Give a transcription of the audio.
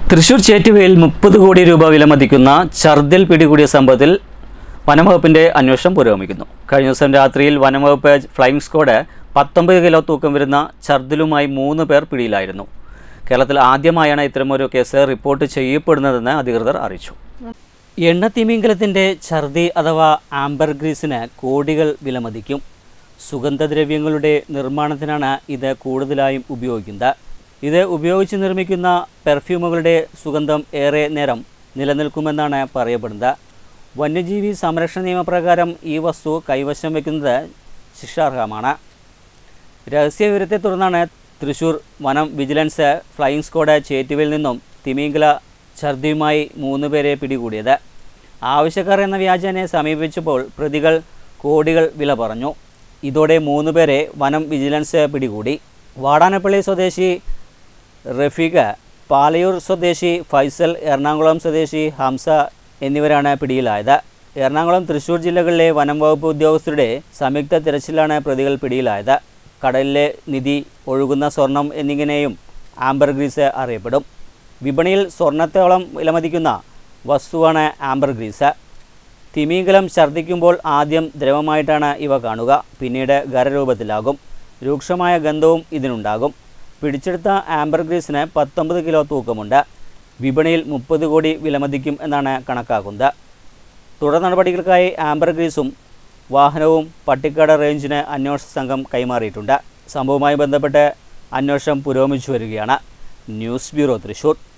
തൃശൂർ ചേറ്റുവയിൽ മുപ്പത് കോടി രൂപ വിലമതിക്കുന്ന ഛർദിൽ പിടികൂടിയ സംഭവത്തിൽ വനംവകുപ്പിന്റെ അന്വേഷണം പുരോഗമിക്കുന്നു കഴിഞ്ഞ ദിവസം രാത്രിയിൽ വനംവകുപ്പ് ഫ്ലൈയിങ് സ്ക്വാഡ് പത്തൊമ്പത് കിലോ തൂക്കം വരുന്ന ഛർദിലുമായി മൂന്ന് പേർ പിടിയിലായിരുന്നു കേരളത്തിൽ ആദ്യമായാണ് ഇത്തരമൊരു കേസ് റിപ്പോർട്ട് ചെയ്യപ്പെടുന്നതെന്ന് അധികൃതർ അറിയിച്ചു എണ്ണത്തിമിംഗലത്തിൻ്റെ ഛർദി അഥവാ ആംബർ ഗ്രീസിന് കോടികൾ വിലമതിക്കും സുഗന്ധദ്രവ്യങ്ങളുടെ നിർമ്മാണത്തിനാണ് ഇത് കൂടുതലായും ഉപയോഗിക്കുന്നത് ഇത് ഉപയോഗിച്ച് നിർമ്മിക്കുന്ന പെർഫ്യൂമുകളുടെ സുഗന്ധം ഏറെ നേരം നിലനിൽക്കുമെന്നാണ് പറയപ്പെടുന്നത് വന്യജീവി സംരക്ഷണ നിയമപ്രകാരം ഈ വസ്തു കൈവശം വയ്ക്കുന്നത് ശിക്ഷാർഹമാണ് രഹസ്യവിവരത്തെ തുടർന്നാണ് തൃശൂർ വനം വിജിലൻസ് ഫ്ലൈയിങ് സ്ക്വാഡ് ചേറ്റുവയിൽ നിന്നും തിമിംഗല ഛർദിയുമായി മൂന്ന് പേരെ പിടികൂടിയത് ആവശ്യക്കാർ എന്ന വ്യാജനെ സമീപിച്ചപ്പോൾ പ്രതികൾ കോടികൾ വില പറഞ്ഞു ഇതോടെ മൂന്ന് പേരെ വനം വിജിലൻസ് പിടികൂടി വാടാനപ്പള്ളി സ്വദേശി റഫീഖ് പാലയൂർ സ്വദേശി ഫൈസൽ എറണാകുളം സ്വദേശി ഹംസ എന്നിവരാണ് പിടിയിലായത് എറണാകുളം തൃശൂർ ജില്ലകളിലെ വനം വകുപ്പ് ഉദ്യോഗസ്ഥരുടെ സംയുക്ത തിരച്ചിലാണ് പ്രതികൾ പിടിയിലായത് കടലിലെ നിധി ഒഴുകുന്ന സ്വർണം എന്നിങ്ങനെയും ആംബർ ഗ്രീസ് അറിയപ്പെടും വിപണിയിൽ സ്വർണത്തോളം വിലമതിക്കുന്ന വസ്തുവാണ് ആംബർ ഗ്രീസ് തിമിംഗലം ഛർദ്ദിക്കുമ്പോൾ ആദ്യം ദ്രവമായിട്ടാണ് ഇവ കാണുക പിന്നീട് ഖരരൂപത്തിലാകും രൂക്ഷമായ ഗന്ധവും ഇതിനുണ്ടാകും പിടിച്ചെടുത്ത ആംബർ ഗ്രീസിന് പത്തൊമ്പത് കിലോ തൂക്കമുണ്ട് വിപണിയിൽ മുപ്പത് കോടി വിലമതിക്കും എന്നാണ് കണക്കാക്കുന്നത് തുടർ നടപടികൾക്കായി ആംബർ ഗ്രീസും വാഹനവും പട്ടിക്കാട് റേഞ്ചിന് അന്വേഷണ സംഘം കൈമാറിയിട്ടുണ്ട് സംഭവവുമായി ബന്ധപ്പെട്ട് അന്വേഷണം പുരോഗമിച്ചു വരികയാണ് ന്യൂസ് ബ്യൂറോ തൃശൂർ